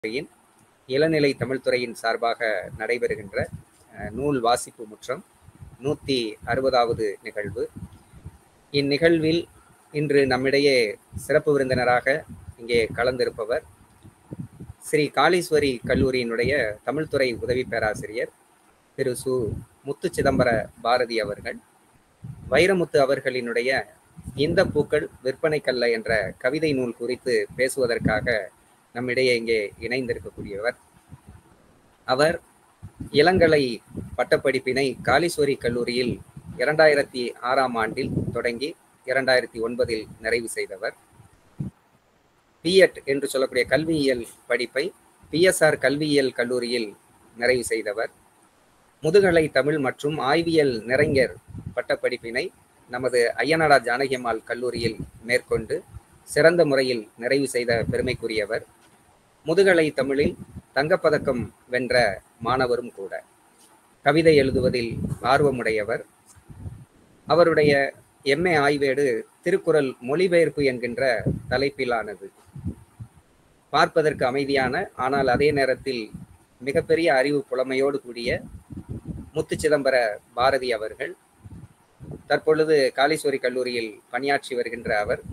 துறையின் இளநிலை தமிழ்துறையின் சார்பாக நடைபெறுகின்ற அஹ், நூல் வாசிப்பு முற்றம் நூற்றி அறுபதாவது நிகழ்வு இந்நிகழ்வில் இன்று நம்மிடையே சிறப்பு விருந்தினராக இங்கே கலந்திருப்பவர் ஸ்ரீ காளீஸ்வரி கல்லூரியினுடைய தமிழ்துறை உதவி பேராசிரியர் திரு சு முத்து சிதம்பர பாரதி அவர்கள் வைரமுத்து அவர்களினுடைய இந்த பூக்கள் விற்பனைக்கல்ல என்ற கவிதை நூல் குறித்து பேசுவதற்காக நம்மிடையே இங்கே இணைந்திருக்கக்கூடியவர் அவர் இளங்கலை பட்டப்படிப்பினை காளீஸ்வரி கல்லூரியில் இரண்டாயிரத்தி ஆறாம் ஆண்டில் தொடங்கி இரண்டாயிரத்தி ஒன்பதில் நிறைவு செய்தவர் பிஎட் என்று சொல்லக்கூடிய கல்வியியல் படிப்பை பிஎஸ்ஆர் கல்வியியல் கல்லூரியில் நிறைவு செய்தவர் முதுகலை தமிழ் மற்றும் ஆய்வியல் நிறைஞர் பட்டப்படிப்பினை நமது ஐயனாடா ஜானகியம்மாள் கல்லூரியில் மேற்கொண்டு சிறந்த முறையில் நிறைவு செய்த பெருமைக்குரியவர் முதுகலை தமிழில் தங்கப்பதக்கம் வென்ற மாணவரும் கூட கவிதை எழுதுவதில் ஆர்வமுடையவர் அவருடைய எம்ஏ ஆய்வேடு திருக்குறள் மொழிபெயர்ப்பு என்கின்ற தலைப்பிலானது பார்ப்பதற்கு அமைதியான ஆனால் அதே நேரத்தில் மிகப்பெரிய அறிவு புலமையோடு கூடிய முத்து சிதம்பர பாரதி அவர்கள் தற்பொழுது காளீஸ்வரி கல்லூரியில் பணியாற்றி வருகின்ற அவர்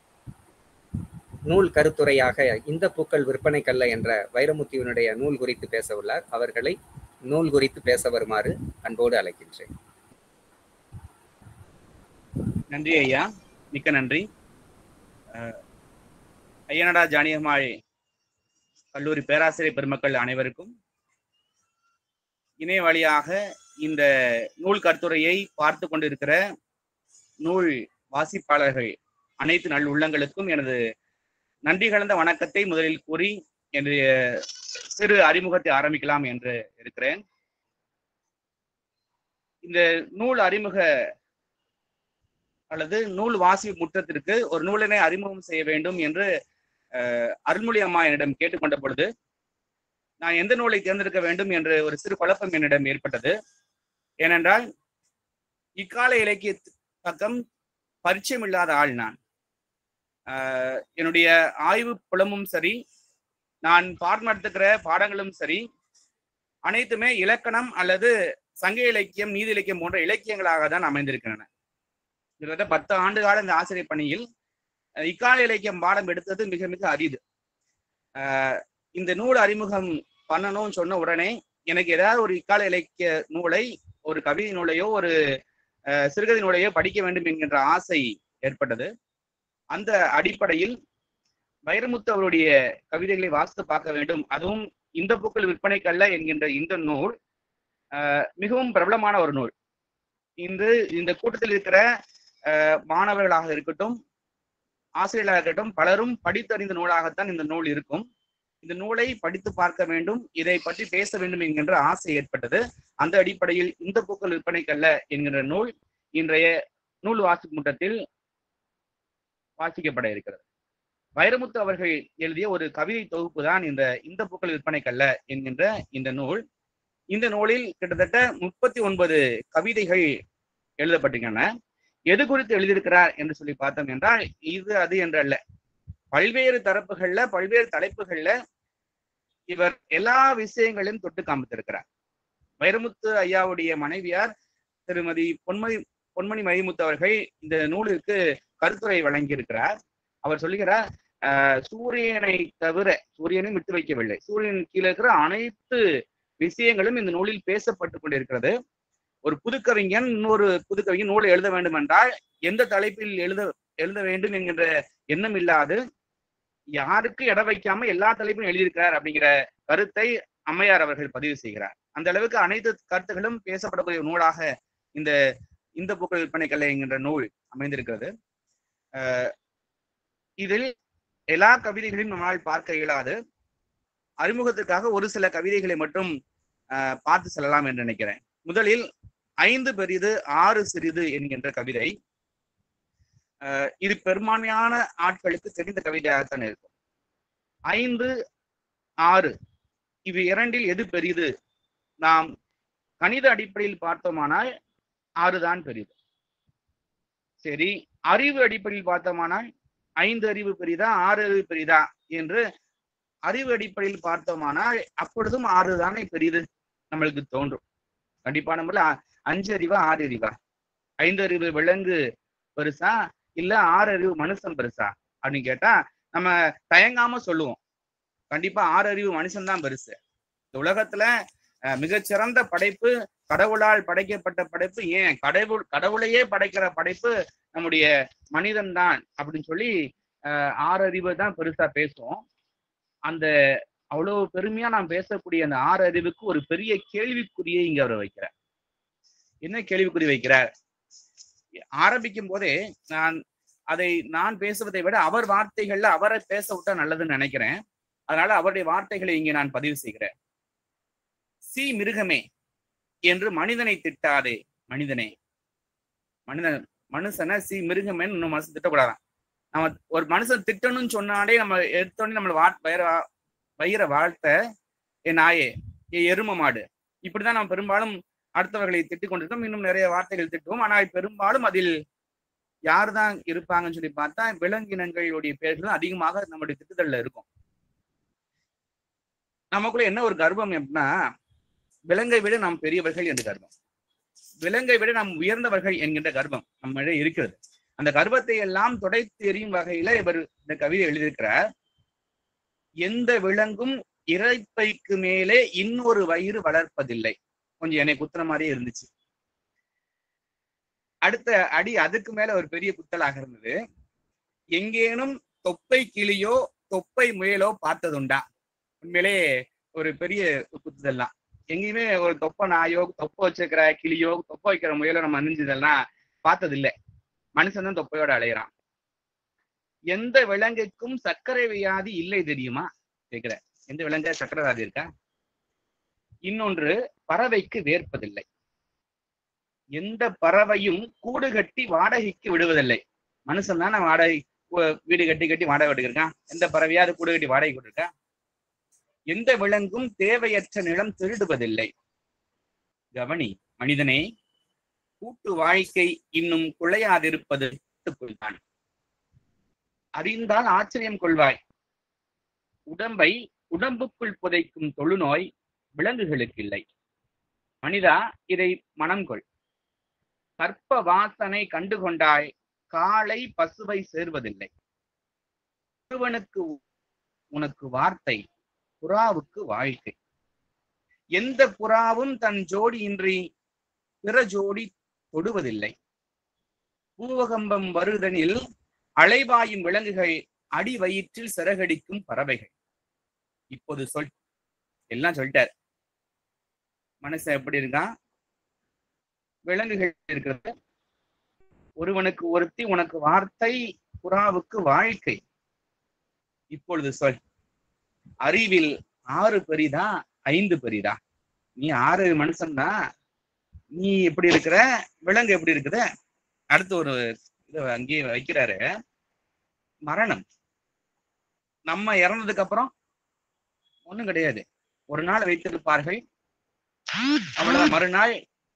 நூல் கருத்துரையாக இந்த பூக்கள் விற்பனைக்கல்ல என்ற வைரமுத்தியனுடைய நூல் குறித்து பேச உள்ளார் அவர்களை நூல் குறித்து பேச வருமாறு அன்போடு அழைக்கின்றேன் நன்றி ஐயா மிக்க நன்றி அஹ், ஐயனடா ஜானியம்மாள் கல்லூரி பேராசிரியர் பெருமக்கள் அனைவருக்கும் இணைய வழியாக இந்த நூல் கட்டுரையை பார்த்து கொண்டிருக்கிற நூல் வாசிப்பாளர்கள் அனைத்து நல் உள்ளங்களுக்கும் எனது நன்றி கலந்த வணக்கத்தை முதலில் கூறி என்னுடைய சிறு அறிமுகத்தை ஆரம்பிக்கலாம் என்று இருக்கிறேன் இந்த நூல் அறிமுக அல்லது நூல் வாசி முற்றத்திற்கு ஒரு நூலினை அறிமுகம் செய்ய வேண்டும் என்று அஹ், அருள்மொழி அம்மா என்னிடம் கேட்டுக்கொண்ட பொழுது நான் எந்த நூலை தேர்ந்தெடுக்க வேண்டும் என்று ஒரு சிறு குழப்பம் என்னிடம் ஏற்பட்டது ஏனென்றால் இக்கால இலக்கிய பக்கம் பரிச்சயம் இல்லாத ஆள் நான் ஆஹ், என்னுடைய ஆய்வு புலமும் சரி நான் பாடம் நடத்துகிற பாடங்களும் சரி அனைத்துமே இலக்கணம் அல்லது சங்க இலக்கியம் நீதி இலக்கியம் போன்ற இலக்கியங்களாக தான் அமைந்திருக்கின்றன கிட்டத்தட்ட பத்து ஆண்டு கால இந்த ஆசிரியர் பணியில் அஹ், இக்கால இலக்கியம் பாடம் எடுத்தது மிக மிக அரிது ஆஹ், இந்த நூல் அறிமுகம் பண்ணணும்னு சொன்ன உடனே எனக்கு ஏதாவது ஒரு இக்கால இலக்கிய நூலை ஒரு கவிதை நூலையோ ஒரு அஹ், சிறுகதை நூலையோ படிக்க வேண்டும் என்கின்ற ஆசை ஏற்பட்டது அந்த அடிப்படையில் வைரமுத்து அவருடைய கவிதைகளை வாசித்து பார்க்க வேண்டும் அதுவும் இந்த பூக்கள் விற்பனைக்கல்ல என்கின்ற இந்த நூல் ஆஹ், மிகவும் பிரபலமான ஒரு நூல் இந்த இந்த கூட்டத்தில் இருக்கிற ஆஹ், மாணவர்களாக இருக்கட்டும் ஆசிரியர்களாக இருக்கட்டும் பலரும் படித்தறிந்த நூலாகத்தான் இந்த நூல் இருக்கும் இந்த நூலை படித்து பார்க்க வேண்டும் இதை பற்றி பேச வேண்டும் என்கின்ற ஆசை ஏற்பட்டது அந்த அடிப்படையில் இந்த பூக்கள் விற்பனைக்கல்ல என்கின்ற நூல் இன்றைய நூல் வாசிப்பு முட்டத்தில் வாசிக்கப்பட இருக்கிறது வைரமுத்து அவர்கள் எழுதிய ஒரு கவிதை தொகுப்பு தான் இந்த இந்த பூக்கள் விற்பனைக்கல்ல என்கின்ற இந்த நூல் இந்த நூலில் கிட்டத்தட்ட முப்பத்தி ஒன்பது கவிதைகள் எழுதப்பட்டிருக்கின்றன எது குறித்து எழுதியிருக்கிறார் என்று சொல்லி பார்த்தோம் என்றால் இது அது என்றல்ல பல்வேறு தரப்புகள்ல பல்வேறு தலைப்புகள்ல இவர் எல்லா விஷயங்களையும் தொட்டு காமித்திருக்கிறார் வைரமுத்து ஐயாவுடைய மனைவியார் திருமதி பொன்மதி பொன்மணி மதிமுத்து அவர்கள் இந்த நூலிற்கு கருத்துரை வழங்கியிருக்கிறார் அவர் சொல்லுகிறார் ஆஹ், சூரியனை தவிர சூரியனை விட்டு வைக்கவில்லை சூரியன் கீழே இருக்கிற அனைத்து விஷயங்களும் இந்த நூலில் பேசப்பட்டு கொண்டிருக்கிறது ஒரு புதுக்கவிஞன் இன்னொரு புதுக்கவிஞன் நூலை எழுத வேண்டும் என்றால் எந்த தலைப்பில் எழுத எழுத வேண்டும் என்கின்ற எண்ணம் இல்லாது யாருக்கு இடம் வைக்காம எல்லா தலைப்பிலும் எழுதியிருக்கிறார் அப்படிங்கிற கருத்தை அம்மையார் அவர்கள் பதிவு செய்கிறார் அந்த அளவுக்கு அனைத்து கருத்துகளும் பேசப்படக்கூடிய நூலாக இந்த இந்த பூக்கள் விற்பனைக்கலை என்கின்ற நூல் அமைந்திருக்கிறது அஹ் இதில் எல்லா கவிதைகளையும் நம்மால் பார்க்க இயலாது அறிமுகத்திற்காக ஒரு சில கவிதைகளை மட்டும் அஹ், பார்த்து செல்லலாம் என்று நினைக்கிறேன் முதலில் ஐந்து பெரிது ஆறு சிறிது என்கின்ற கவிதை அஹ், இது பெரும்பான்மையான ஆட்களுக்கு தெரிந்த கவிதையாகத்தான் இருக்கும் ஐந்து ஆறு இவை இரண்டில் எது பெரிது நாம் கணித அடிப்படையில் பார்த்தோமானால் ஆறுதான் பெரிது சரி அறிவு அடிப்படையில் பார்த்தோமானால் ஐந்து அறிவு பெரிதா ஆறு அறிவு பெரிதா என்று அறிவு அடிப்படையில் பார்த்தோமானால் அப்பொழுதும் ஆறு தானே பெரியது நம்மளுக்கு தோன்றும் கண்டிப்பான முறையில் அ- அஞ்சு அறிவா ஆறு அறிவா ஐந்து அறிவு விலங்கு பெருசா இல்ல ஆறு அறிவு மனுஷன் பெருசா அப்படின்னு கேட்டா நம்ம தயங்காம சொல்லுவோம் கண்டிப்பா ஆறு அறிவு மனுஷன் தான் பெருசு இந்த உலகத்துல அஹ், மிகச்சிறந்த படைப்பு கடவுளால் படைக்கப்பட்ட படைப்பு ஏன் கடவுள் கடவுளையே படைக்கிற படைப்பு நம்முடைய மனிதன் தான் அப்படின்னு சொல்லி அஹ், ஆறு அறிவை தான் பெருசா பேசுவோம் அந்த அவ்வளவு பெருமையா நான் பேசக்கூடிய அந்த ஆறு அறிவுக்கு ஒரு பெரிய கேள்விக்குறியை இங்க அவர் வைக்கிறார் என்ன கேள்விக்குறி வைக்கிறார் ஆரம்பிக்கும் போதே நான் அதை நான் பேசுவதை விட அவர் வார்த்தைகள்ல அவரை பேச விட்டா நல்லதுன்னு நினைக்கிறேன் அதனால அவருடைய வார்த்தைகளை இங்கே நான் பதிவு செய்கிறேன் சி மிருகமே என்று மனிதனை திட்டாதே மனிதனே மனிதன் மனுஷனை சி மிருகமேன்னு இன்னும் மனுஷன் திட்டக்கூடாதான் நம்ம ஒரு மனுஷன் திட்டணும்னு சொன்னாலே நம்ம எடுத்தோடனே நம்மள வா வயிற வயிற வாழ்த்த என் நாயே என் எரும மாடு இப்படிதான் நம்ம பெரும்பாலும் அடுத்தவர்களை திட்டிக் கொண்டிருக்கோம் இன்னும் நிறைய வார்த்தைகள் திட்டுவோம் ஆனால் பெரும்பாலும் அதில் யார் தான் இருப்பாங்கன்னு சொல்லி பார்த்தா விலங்கினங்களுடைய பெயர்கள் தான் அதிகமாக நம்முடைய திட்டுதல்ல இருக்கும் நமக்குள்ள என்ன ஒரு கர்வம் எப்படின்னா விலங்கை விட நாம் பெரியவர்கள் என்று கர்வம் விலங்கை விட நாம் உயர்ந்தவர்கள் என்கின்ற கர்வம் நம்மிடம் இருக்கிறது அந்த கர்வத்தை எல்லாம் துடைத்து எறியும் வகையில இவர் இந்த கவிதை எழுதியிருக்கிறார் எந்த விலங்கும் இறைப்பைக்கு மேலே இன்னொரு வயிறு வளர்ப்பதில்லை கொஞ்சம் என்னை குத்துற மாதிரியே இருந்துச்சு அடுத்த அடி அதுக்கு மேல ஒரு பெரிய குத்தலாக இருந்தது எங்கேனும் தொப்பை கிளியோ தொப்பை முயலோ பார்த்ததுண்டா உண்மையிலே ஒரு பெரிய குத்துதல் தான் எங்கேயுமே ஒரு தொப்பை நாயோ தொப்பை வச்சிருக்கிற கிளியோ தொப்பை வைக்கிற முயலோ நம்ம அணிஞ்சதெல்லாம் பார்த்தது இல்லை மனுஷன் தான் தொப்பையோட அலையிறான் எந்த விலங்குக்கும் சர்க்கரை வியாதி இல்லை தெரியுமா கேக்குற எந்த விலங்க சர்க்கரை வியாதி இருக்கா இன்னொன்று பறவைக்கு வேர்ப்பதில்லை எந்த பறவையும் கூடு கட்டி வாடகைக்கு விடுவதில்லை மனுஷன் தானே வாடகை உ- வீடு கட்டி கட்டி வாடகை விட்டுருக்கான் எந்த பறவையாவது கூடு கட்டி வாடகை விட்டுருக்கா எந்த விலங்கும் தேவையற்ற நிலம் திருடுவதில்லை கவனி மனிதனே கூட்டு வாழ்க்கை இன்னும் குலையாதிருப்பது தான் அறிந்தால் ஆச்சரியம் கொள்வாய் உடம்பை உடம்புக்குள் புதைக்கும் தொழுநோய் விலங்குகளுக்கு இல்லை மனிதா இதை மனம் கொள் கற்ப வாசனை கண்டுகொண்டாய் காளை பசுவை சேர்வதில்லை ஒருவனுக்கு உனக்கு வார்த்தை புறாவுக்கு வாழ்க்கை எந்த புறாவும் தன் ஜோடியின்றி பிற ஜோடி தொடுவதில்லை பூவகம்பம் வருதனில் அலைபாயும் விலங்குகள் அடி வயிற்றில் சிறகடிக்கும் பறவைகள் இப்போது சொல் எல்லாம் சொல்லிட்டார் மனுஷன் எப்படி இருக்கான் விலங்குகள் இருக்கிறது ஒருவனுக்கு ஒருத்தி உனக்கு வார்த்தை புறாவுக்கு வாழ்க்கை இப்பொழுது சொல் அறிவில் ஆறு பெரிதா ஐந்து பெரிதா நீ ஆறு மனுஷன்தான் நீ எப்படி இருக்கிற விலங்கு எப்படி இருக்குது அடுத்து ஒரு இதை அங்கேயே வைக்கிறாரு மரணம் நம்ம இறந்ததுக்கு அப்புறம் ஒண்ணும் கிடையாது ஒரு நாள் வைத்திருப்பார்கள் அவ்வளவு மறுநாள்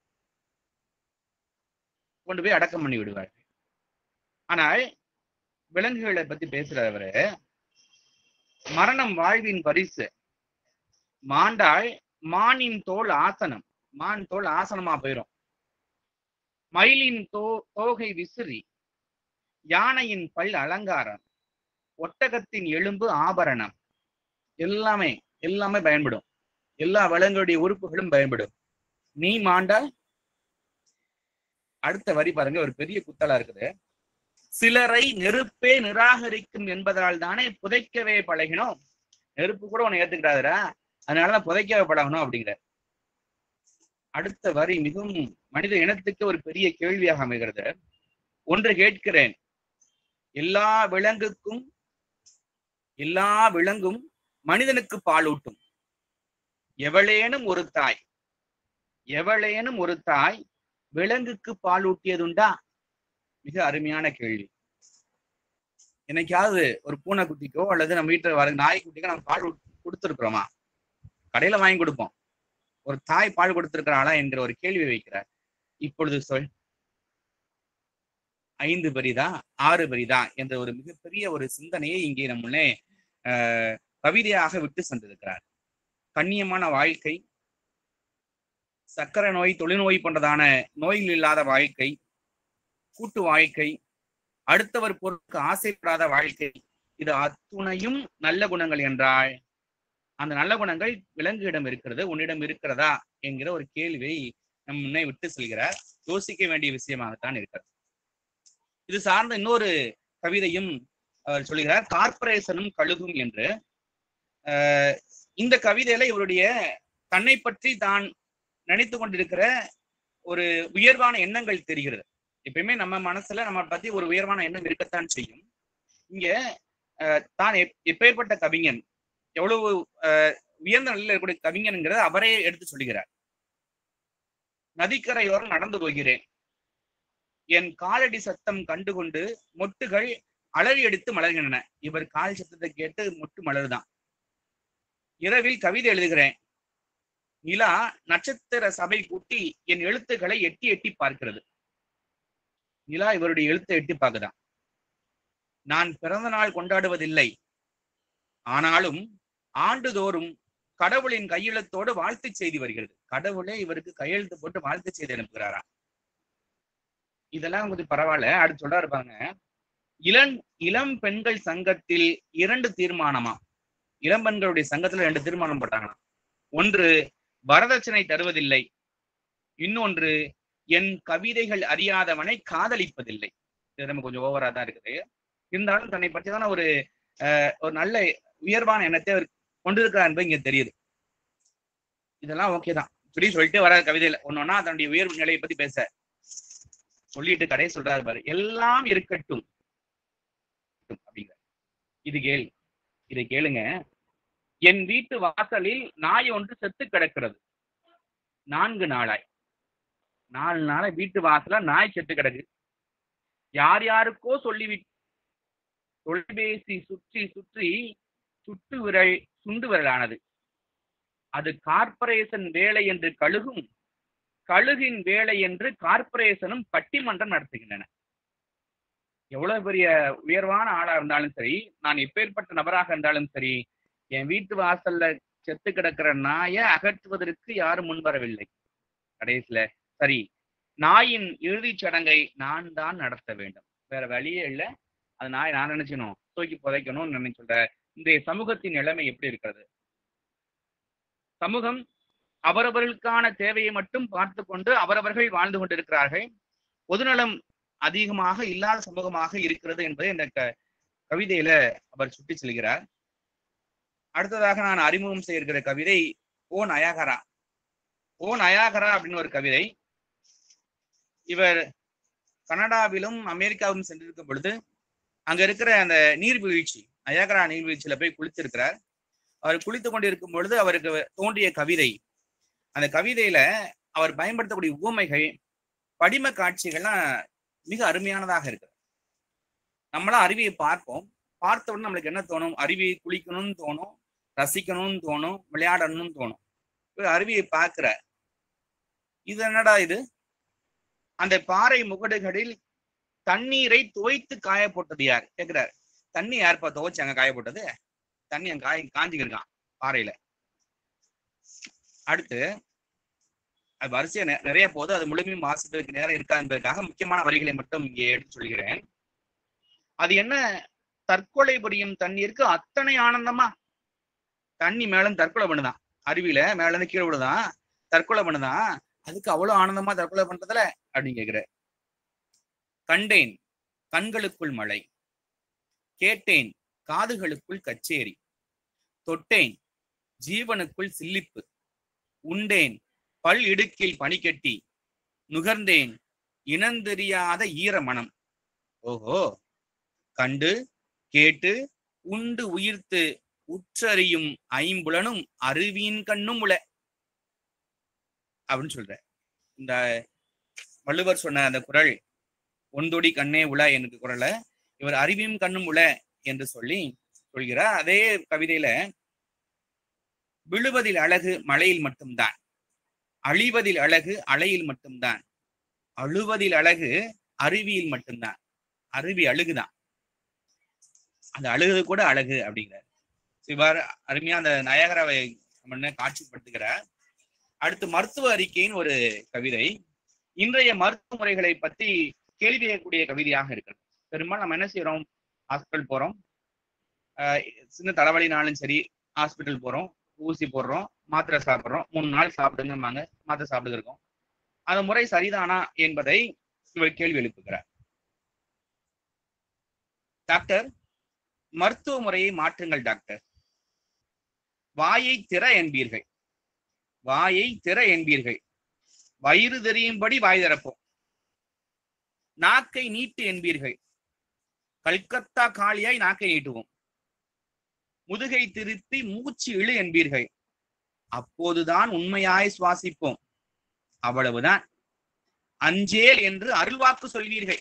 கொண்டு போய் அடக்கம் பண்ணி விடுவார்கள் ஆனால் விலங்குகளை பத்தி பேசுறவரு மரணம் வாழ்வின் பரிசு மாண்டாள் மானின் தோல் ஆசனம் மான் தோல் ஆசனமா போயிரும் மயிலின் தோ தோகை விசிறி யானையின் பல் அலங்காரம் ஒட்டகத்தின் எலும்பு ஆபரணம் எல்லாமே எல்லாமே பயன்படும் எல்லா விலங்குடைய உறுப்புகளும் பயன்படும் நீ மாண்டால் அடுத்த வரி பாருங்க ஒரு பெரிய குத்தலா இருக்குது சிலரை நெருப்பே நிராகரிக்கும் என்பதால் தானே புதைக்கவே பழகினோம் நெருப்பு கூட உன்னை ஏத்துக்கிட்டாதுடா அதனாலதான் புதைக்கவே பழகணும் அப்படிங்கிற அடுத்த வரி மிகவும் மனித இனத்துக்கு ஒரு பெரிய கேள்வியாக அமைகிறது ஒன்று கேட்கிறேன் எல்லா விலங்குக்கும் எல்லா விலங்கும் மனிதனுக்கு பாலூட்டும் எவளேனும் ஒரு தாய் எவளேனும் ஒரு தாய் விலங்குக்கு பாலூட்டியதுண்டா மிக அருமையான கேள்வி என்னைக்காவது ஒரு பூனைக்குட்டிக்கோ அல்லது நம்ம வீட்டுல வர நாய்க்குட்டிக்கோ நம்ம பால் கொடுத்துருக்குறோமா கடையில வாங்கி கொடுப்போம் ஒரு தாய் பால் கொடுத்திருக்கிறாளா என்கிற ஒரு கேள்வி வைக்கிறார் இப்பொழுது சொல் ஐந்து பெரிதா ஆறு பெரிதா என்ற ஒரு மிகப்பெரிய ஒரு சிந்தனையை இங்கே நம்மளே ஆஹ் கவிதையாக விட்டு சென்றிருக்கிறார் கண்ணியமான வாழ்க்கை சக்கரை நோய் தொழுநோய் போன்றதான நோய்கள் இல்லாத வாழ்க்கை கூட்டு வாழ்க்கை அடுத்தவர் பொருளுக்கு ஆசைப்படாத வாழ்க்கை இது அத்துணையும் நல்ல குணங்கள் என்றால் அந்த நல்ல குணங்கள் விலங்குகளிடம் இருக்கிறது உன்னிடம் இருக்கிறதா என்கிற ஒரு கேள்வியை நம் முன்னே விட்டு செல்கிறார் யோசிக்க வேண்டிய விஷயமாகத்தான் இருக்கிறது இது சார்ந்த இன்னொரு கவிதையும் அவர் சொல்கிறார் கார்ப்பரேஷனும் கழுகும் என்று அஹ் இந்த கவிதையில இவருடைய தன்னை பற்றி தான் நினைத்து கொண்டிருக்கிற ஒரு உயர்வான எண்ணங்கள் தெரிகிறது எப்பயுமே நம்ம மனசுல நம்ம பத்தி ஒரு உயர்வான எண்ணம் இருக்கத்தான் செய்யும் இங்க அஹ், தான் எப்- எப்பேற்பட்ட கவிஞன் எவ்வளவு அஹ், உயர்ந்த நிலையில் இருக்கக்கூடிய கவிஞன்ங்கிறத அவரே எடுத்து சொல்லுகிறார் நதிக்கரையோரம் நடந்து போகிறேன் என் காலடி சத்தம் கண்டுகொண்டு மொட்டுகள் அலறி எடுத்து மலர்கின்றன இவர் கால் சத்தத்தை கேட்டு மொட்டு மலருதான் இரவில் கவிதை எழுதுகிறேன் நிலா நட்சத்திர சபை கூட்டி என் எழுத்துக்களை எட்டி எட்டி பார்க்கிறது நிலா இவருடைய எழுத்தை எட்டி பார்க்குதான் நான் பிறந்த நாள் கொண்டாடுவதில்லை ஆனாலும் ஆண்டுதோறும் கடவுளின் கையெழுத்தோடு வாழ்த்து செய்தி வருகிறது கடவுளே இவருக்கு கையெழுத்து போட்டு வாழ்த்து செய்தி அனுப்புகிறாரா இதெல்லாம் கொஞ்சம் பரவாயில்ல அடுத்து சொல்றாரு பாருங்க இளம் இளம் பெண்கள் சங்கத்தில் இரண்டு தீர்மானமா இளம் பெண்களுடைய சங்கத்துல ரெண்டு தீர்மானம் போட்டாங்களாம் ஒன்று வரதட்சணை தருவதில்லை இன்னொன்று என் கவிதைகள் அறியாதவனை காதலிப்பதில்லை இது நம்ம கொஞ்சம் ஓவரா தான் இருக்குது இருந்தாலும் தன்னை பற்றிதான ஒரு அஹ், ஒரு நல்ல உயர்வான எண்ணத்தை அவர் கொண்டிருக்கிறார் என்பது இங்க தெரியுது இதெல்லாம் ஓகே தான் இப்படி சொல்லிட்டு வர கவிதையில ஒன்னொன்னா தன்னுடைய உயர்வு நிலையை பத்தி பேச சொல்லிட்டு கடையை சொல்றாரு பாரு எல்லாம் இருக்கட்டும் அப்படிங்கிற இது கேள் இதை கேளுங்க என் வீட்டு வாசலில் நாய் ஒன்று செத்து கிடக்கிறது நான்கு நாளாய் நாலு நாளா வீட்டு வாசல்ல நாய் செத்து கிடக்கு யார் யாருக்கோ சொல்லிவிட்டு தொலைபேசி சுற்றி சுற்றி சுட்டு விரல் சுண்டு விரலானது அது கார்ப்பரேஷன் வேலை என்று கழுகும் கழுகின் வேலை என்று கார்ப்பரேஷனும் பட்டிமன்றம் நடத்துகின்றன எவ்வளவு பெரிய உயர்வான ஆளா இருந்தாலும் சரி நான் எப்பேற்பட்ட நபராக இருந்தாலும் சரி என் வீட்டு வாசல்ல செத்து கிடக்கிற நாயை அகற்றுவதற்கு யாரும் முன்வரவில்லை கடைசியில சரி நாயின் இறுதிச் சடங்கை நான் தான் நடத்த வேண்டும் வேற வழியே இல்லை அது நாய் நான் நினைச்சணும் தூக்கி புதைக்கணும்னு நினைச்சுட்ட இன்றைய சமூகத்தின் நிலைமை எப்படி இருக்கிறது சமூகம் அவரவர்களுக்கான தேவையை மட்டும் பார்த்து கொண்டு அவரவர்கள் வாழ்ந்து கொண்டிருக்கிறார்கள் பொதுநலம் அதிகமாக இல்லாத சமூகமாக இருக்கிறது என்பதை இந்த க- கவிதையில அவர் சுட்டி செல்கிறார் அடுத்ததாக நான் அறிமுகம் செய்கிற கவிதை ஓ நயாகரா ஓ நயாகரா அப்படின்னு ஒரு கவிதை இவர் கனடாவிலும் அமெரிக்காவிலும் சென்றிருக்கும் பொழுது அங்க இருக்கிற அந்த நீர்வீழ்ச்சி நயாகரா நீர்வீழ்ச்சியில போய் குளித்திருக்கிறார் அவர் குளித்து கொண்டிருக்கும் பொழுது அவருக்கு தோன்றிய கவிதை அந்த கவிதையில அவர் பயன்படுத்தக்கூடிய உவமைகள் படிம காட்சிகள்லாம் மிக அருமையானதாக இருக்கு நம்மளாம் அருவியை பார்ப்போம் பார்த்த உடனே நம்மளுக்கு என்ன தோணும் அருவியை குளிக்கணும்னு தோணும் ரசிக்கணும்னு தோணும் விளையாடணும்னு தோணும் இவர் அருவியை பார்க்கிற இது என்னடா இது அந்த பாறை முகடுகளில் தண்ணீரை துவைத்து காய போட்டது யார் கேக்குறாரு தண்ணி யாருப்பா துவைச்சாங்க காய போட்டது தண்ணி அங்க காய் காஞ்சிக்கிருக்கான் பாறையில அடுத்து அது வரிசையா நெ- நிறைய போது அது முழுமையும் வாசிப்பதற்கு நேரம் இருக்கா என்பதற்காக முக்கியமான வரிகளை மட்டும் இங்கே எடுத்து சொல்கிறேன் அது என்ன தற்கொலை புரியும் தண்ணீருக்கு அத்தனை ஆனந்தமா தண்ணி மேலும் தற்கொலை பண்ணுதான் அருவியில மேல இருந்து கீழே விழுதான் தற்கொலை பண்ணுதான் அதுக்கு அவ்வளவு ஆனந்தமா தற்கொலை பண்றதுல அப்படின்னு கேக்குற கண்டேன் கண்களுக்குள் மழை கேட்டேன் காதுகளுக்குள் கச்சேரி தொட்டேன் ஜீவனுக்குள் சில்லிப்பு உண்டேன் பல் இடுக்கில் பனிக்கட்டி நுகர்ந்தேன் இனந்தெரியாத ஈர மனம் ஓஹோ கண்டு கேட்டு உண்டு உயிர்த்து உற்றறியும் ஐம்புலனும் அருவியின் கண்ணும் உள அப்படின்னு சொல்ற இந்த வள்ளுவர் சொன்ன அந்த குரல் ஒந்தொடி கண்ணே உள என்ற குரலை இவர் அறிவியும் கண்ணும் உள என்று சொல்லி சொல்கிறார் அதே கவிதையில விழுவதில் அழகு மழையில் மட்டும்தான் அழிவதில் அழகு அலையில் மட்டும்தான் அழுவதில் அழகு அருவியில் மட்டும்தான் அருவி அழுகுதான் அந்த அழுகுது கூட அழகு அப்படிங்கிறார் இவ்வாறு அருமையா அந்த நயகராவை நம்ம காட்சிப்படுத்துகிறார் அடுத்து மருத்துவ அறிக்கையின் ஒரு கவிதை இன்றைய மருத்துவ முறைகளை பத்தி கேள்வி கேட்கக்கூடிய கவிதையாக இருக்கிறது பெரும்பாலும் நம்ம என்ன செய்யறோம் ஹாஸ்பிட்டல் போறோம் ஆஹ் சின்ன தலைவலினாலும் சரி ஹாஸ்பிட்டல் போறோம் ஊசி போடுறோம் மாத்திரை சாப்பிடுறோம் மூணு நாள் சாப்பிடுங்கம்பாங்க மாத்திரை சாப்பிட்டு இருக்கோம் அந்த முறை சரிதானா என்பதை இவர் கேள்வி எழுப்புகிறார் டாக்டர் மருத்துவ முறையை மாற்றுங்கள் டாக்டர் வாயை திற என்பீர்கள் வாயை திற என்பீர்கள் வயிறு தெரியும்படி வாய் திறப்போம் நாக்கை நீட்டு என்பீர்கள் கல்கத்தா காளியாய் நாக்கை நீட்டுவோம் முதுகை திருப்பி மூச்சு இழு என்பீர்கள் அப்போதுதான் உண்மையாய் சுவாசிப்போம் அவ்வளவுதான் அஞ்சேல் என்று அருள்வாக்கு சொல்வீர்கள்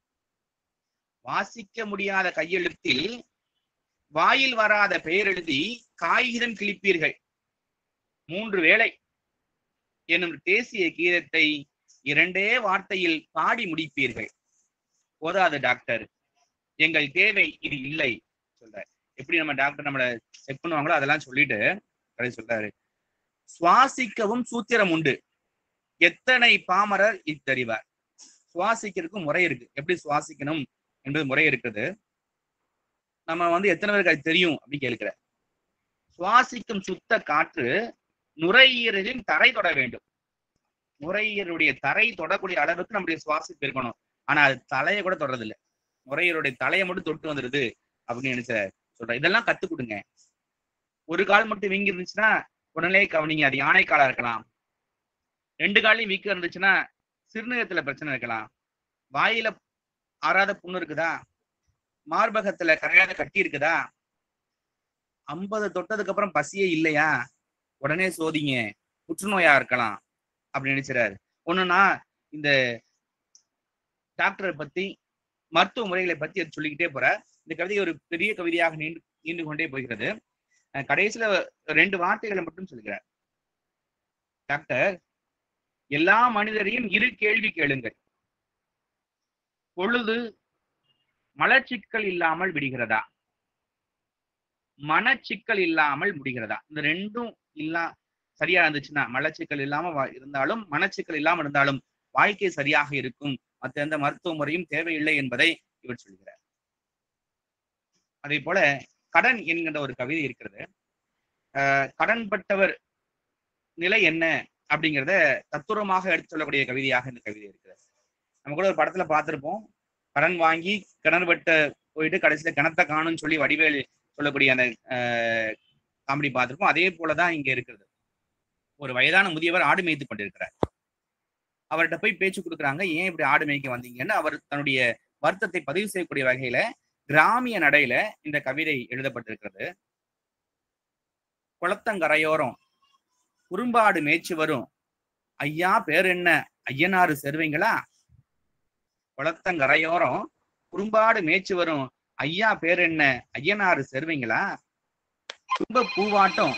வாசிக்க முடியாத கையெழுத்தில் வாயில் வராத பெயர் எழுதி காகிதம் கிழிப்பீர்கள் மூன்று வேளை எனும் தேசிய கீதத்தை இரண்டே வார்த்தையில் பாடி முடிப்பீர்கள் போதாது டாக்டர் எங்கள் தேவை இது இல்லை சொல்றாரு எப்படி நம்ம டாக்டர் நம்மள செக் பண்ணுவாங்களோ அதெல்லாம் சொல்லிட்டு கடைசி சொல்றாரு சுவாசிக்கவும் சூத்திரம் உண்டு எத்தனை பாமரர் இத்தறிவார் சுவாசிக்கிறதுக்கு முறை இருக்கு எப்படி சுவாசிக்கணும் என்பது முறை இருக்குது நம்ம வந்து எத்தனை பேருக்கு அது தெரியும் அப்படின்னு கேட்கிற சுவாசிக்கும் சுத்த காற்று நுரையீரலின் தரை தொட வேண்டும் நுரையீரலுடைய தரை தொடக்கூடிய அளவுக்கு நம்முடைய சுவாசிப்பு இருக்கணும் ஆனா அது தலையை கூட தொடறதில்ல நுரையீரலுடைய தலையை மட்டும் தொட்டு வந்துடுது அப்படின்னு நினைச்ச சொல்றேன் இதெல்லாம் கத்து கொடுங்க ஒரு கால் மட்டும் வீங்கி இருந்துச்சுன்னா உடனே கவனிங்க அது யானை காலா இருக்கலாம் ரெண்டு காலையும் வீக்கம் இருந்துச்சுன்னா சிறுநீரத்துல பிரச்சனை இருக்கலாம் வாயில ஆறாத புண்ணு இருக்குதா மார்பகத்துல கரையாத கட்டி இருக்குதா ஐம்பது தொட்டதுக்கு அப்புறம் பசியே இல்லையா உடனே சோதிங்க புற்றுநோயா இருக்கலாம் அப்படி நினைச்சுறாரு ஒண்ணுன்னா இந்த டாக்டரை பத்தி மருத்துவ முறைகளை பத்தி அது சொல்லிக்கிட்டே போற இந்த கவிதை ஒரு பெரிய கவிதையாக நீண்டு நீண்டு கொண்டே போகிறது அஹ் கடைசியில ரெண்டு வார்த்தைகளை மட்டும் சொல்கிறார் டாக்டர் எல்லா மனிதரையும் இரு கேள்வி கேளுங்கள் பொழுது மலச்சிக்கல் இல்லாமல் விடுகிறதா மனச்சிக்கல் இல்லாமல் முடிகிறதா இந்த ரெண்டும் இல்லா சரியா இருந்துச்சுன்னா மலச்சிக்கல் இல்லாம வா- இருந்தாலும் மனச்சிக்கல் இல்லாம இருந்தாலும் வாழ்க்கை சரியாக இருக்கும் மற்ற எந்த மருத்துவ முறையும் தேவையில்லை என்பதை இவர் சொல்கிறார் அதே போல கடன் என்கின்ற ஒரு கவிதை இருக்கிறது அஹ் கடன்பட்டவர் நிலை என்ன அப்படிங்கிறத தத்துரமாக எடுத்து சொல்லக்கூடிய கவிதையாக இந்த கவிதை இருக்கிறது நம்ம கூட ஒரு படத்துல பார்த்திருப்போம் கடன் வாங்கி கிணறு வெட்ட போயிட்டு கடைசியில கிணத்த காணும்னு சொல்லி வடிவேல் சொல்லக்கூடிய அந்த காமெடி பார்த்திருப்போம் அதே போலதான் இங்க இருக்கிறது ஒரு வயதான முதியவர் ஆடு மேய்த்து கொண்டிருக்கிறார் அவர்கிட்ட போய் பேச்சு கொடுக்குறாங்க ஏன் இப்படி ஆடு மேய்க்க வந்தீங்கன்னு அவர் தன்னுடைய வருத்தத்தை பதிவு செய்யக்கூடிய வகையில கிராமிய நடையில இந்த கவிதை எழுதப்பட்டிருக்கிறது குளத்தங்கரையோரம் குறும்பாடு மேய்ச்சி வரும் ஐயா பேர் என்ன ஐயனாறு செருவீங்களா குளத்தங்கரையோரம் குறும்பாடு மேய்ச்சி வரும் ஐயா பேர் என்ன ஐயனாறு செருவீங்களா தும்ப பூவாட்டம்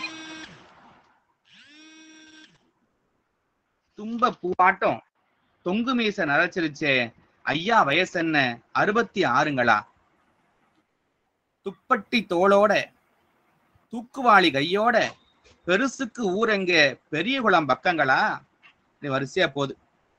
தும்ப பூவாட்டம் தொங்கு மீச நரைச்சிருச்சே ஐயா வயசு என்ன அறுபத்தி ஆறுங்களா துப்பட்டி தோளோட தூக்குவாளி கையோட பெருசுக்கு ஊரெங்க பெரிய குளம் பக்கங்களா இது வரிசையா போகுது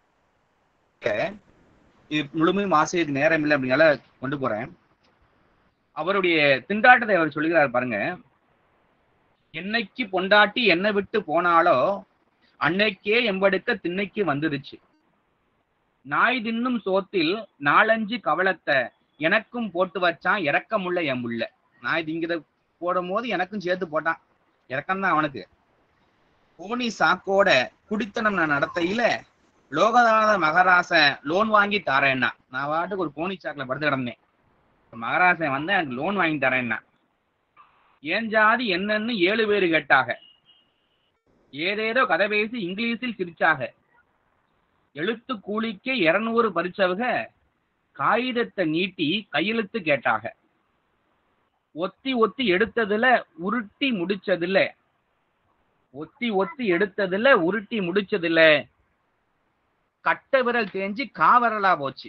இது முழுமையும் ஆசிரியருக்கு நேரம் இல்லை அப்படினால கொண்டு போறேன் அவருடைய திண்டாட்டத்தை அவர் சொல்லுகிறார் பாருங்க என்னைக்கு பொண்டாட்டி என்னை விட்டு போனாலோ அன்னைக்கே எம்படுக்க திண்ணைக்கு வந்துருச்சு நாய் தின்னும் சோத்தில் நாலஞ்சு கவலத்தை எனக்கும் போட்டு வச்சான் இறக்கமுள்ள என் முள்ள நாய் திங்கிறத போடும் போது எனக்கும் சேர்த்து போட்டான் இறக்கம்தான் அவனுக்கு கோணி சாக்கோட குடித்தனம் நான் நடத்தையில லோகநாத மகராசன் லோன் வாங்கி தரேன்னா நான் வாட்டுக்கு ஒரு கோணி சாக்கில் படுத்து கிடந்தேன் மகராசன் வந்து எனக்கு லோன் வாங்கி தரேன்னா ஏன் ஜாதி என்னன்னு ஏழு பேரு கேட்டாக ஏதேதோ கதை பேசி இங்கிலீஷில் சிரிச்சாக எழுத்து கூலிக்கு இருநூறு பறிச்சவக காகிதத்தை நீட்டி கையெழுத்து கேட்டாக ஒத்தி ஒத்தி எடுத்ததுல உருட்டி முடிச்சதுல ஒத்தி ஒத்தி எடுத்ததுல உருட்டி முடிச்சதுல கட்ட விரல் தேஞ்சு காவரலா போச்சு